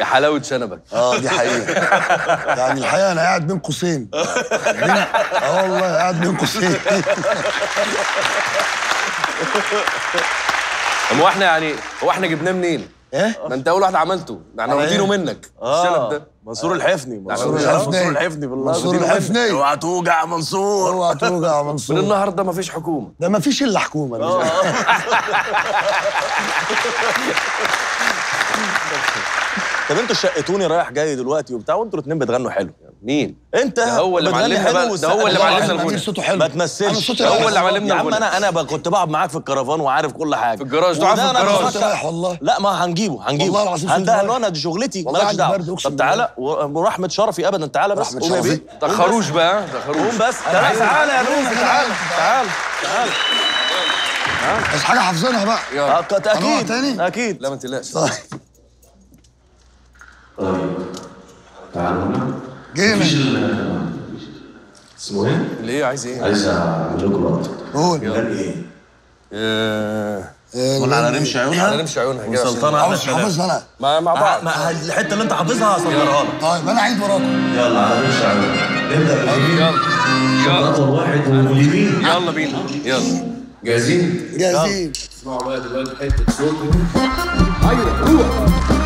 حلاوه شنبك اه دي حقيقه يعني الحقيقه انا قاعد بين قوسين بين- اه والله قاعد بين قوسين هو احنا يعني هو احنا جبناه منين؟ ايه ما انت اول واحد عملته ده احنا على واخدينه إيه؟ منك الشنب ده منصور الحفني منصور آه، الحفني. منصور الحفني بالله منصور واخدينه منك. الحفني. اوعى توجع منصور اوعى توجع من منصور النهارده مفيش حكومه ده ما فيش الا حكومه مش- طب انتوا شقتوني رايح جاي دلوقتي وبتاع وانتوا الاثنين بتغنوا حلو مين؟ انت ده هو اللي بتغني معلمنا حلو بقى- ده هو اللي والسقف معلمنا واحد. الغنى. أكيد صوته حلو ما أنا تمثلش صوتي هو رايح. اللي معلمنا يا عم الغنى. انا انا ب- كنت بقعد معاك في الكرفان وعارف كل حاجه في الجراج، تقعد في وده أنا الجراج. بخش- صوتي رايح والله لا ما هنجيبه هنجيبه والله العظيم صوتي هندهن رايح. انا دي شغلتي والله مالكش عندي دعوه برد، أقسم طب تعالى و- ورحمه شرفي ابدا تعالى بس رحمة قوم يا شرفي. بيه تأخروش بقى تأخروش قوم بس تعالى تعالى يا لوزي تعالى تعالى تعالى بس حاجه حافظينها بقى يلا آه، ك- هنقعد اكيد تاني؟ اكيد لا ما تقلقش طيب طيب تعالوا هنا جينا مفيش ال- اسمه ايه؟ ليه عايز ايه؟ عايز اعمل لكم لقطه قول غني ايه؟ آه، إيه، ولا على رمش عيونها على رمش عيونها كده عشان- وسلطانه حافظ احمد شلال حافظها انا مع مع بعض مع الحته اللي انت حافظها هصدرها لك طيب انا عيد وراكم يلا على رمش عيونها نبدا باليمين يلا يلا خطوه واحد واليمين يلا بينا يلا جاهزين؟ جاهزين اسمعوا بقى دلوقتي حته صوت